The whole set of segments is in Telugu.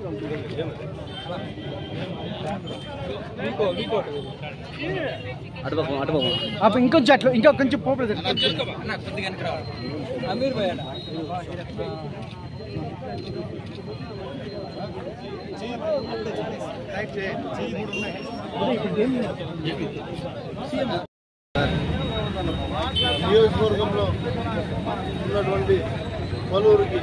అటుపక్క అటుపక్క అప్పుడు ఇంకొంచెం అట్లా ఇంకా కొంచెం పోపలేదు అమీర్ భయ్య నియోజకవర్గంలో ఉన్నటువంటి పలువురికి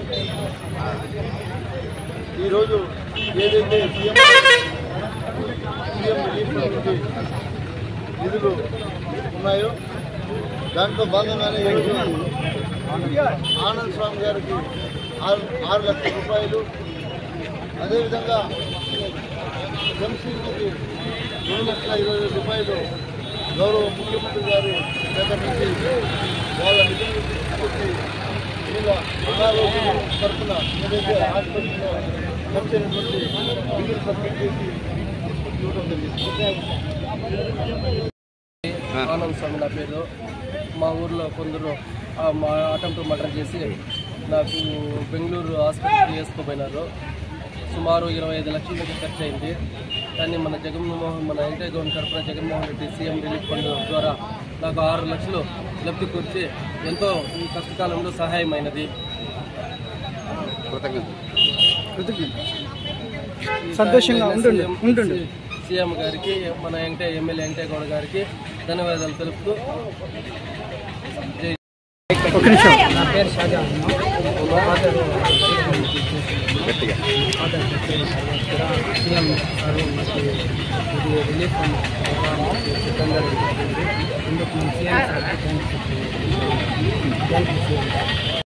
ఈరోజు ఏదైతే సీఎం సీఎం రిలీఫ్ నుంచి నిధులు ఉన్నాయో దాంట్లో భాగంగానే ఈరోజు ఆనంద్ స్వామి గారికి ఆరు ఆరు లక్షల రూపాయలు అదేవిధంగా ఎంసీకి రెండు లక్షల ఇరవై వేల రూపాయలు గౌరవ ముఖ్యమంత్రి గారు దగ్గర నుంచి వాళ్ళ నిధులు తీసుకొచ్చి వీళ్ళ అనారోగ్యం తరఫున ఏదైతే హాస్పిటల్లో ఖర్చైనటువంటి బిల్లులు సబ్మిట్ చేసి తీసుకొచ్చి ఇవ్వడం జరిగింది ఆనంద్ స్వామి నా పేరు మా ఊర్లో కొందరు ఆ, మా అటెంప్ట్ మర్డర్ చేసి నాకు బెంగళూరు హాస్పిటల్కి వేసుకోపోయినారు సుమారు ఇరవై ఐదు లక్షల దగ్గర ఖర్చు అయింది కానీ మన జగన్మోహన్ మన వెంకయ్య గౌడ్ తరఫున Jaganmohan Reddy CM relief fund ద్వారా నాకు ఆరు లక్షలు లబ్ధి కూర్చి ఎంతో ఈ కష్టకాలంలో సహాయమైనది సంతోషంగా ఉంటుండు ఉంటుండు సీఎం గారికి మన వెంకయ్య ఎమ్మెల్యే వెంకయ్య గౌడ్ గారికి ధన్యవాదాలు తెలుపుతూ జై ఒక నిమిషం నా పేరు షాజా మా ఫాదర్ సీఎం సార్ మాకు ఇది రిలీఫ్ ఫండ్ సిద్ధంగా ఇందుకు CM sir thanks thank you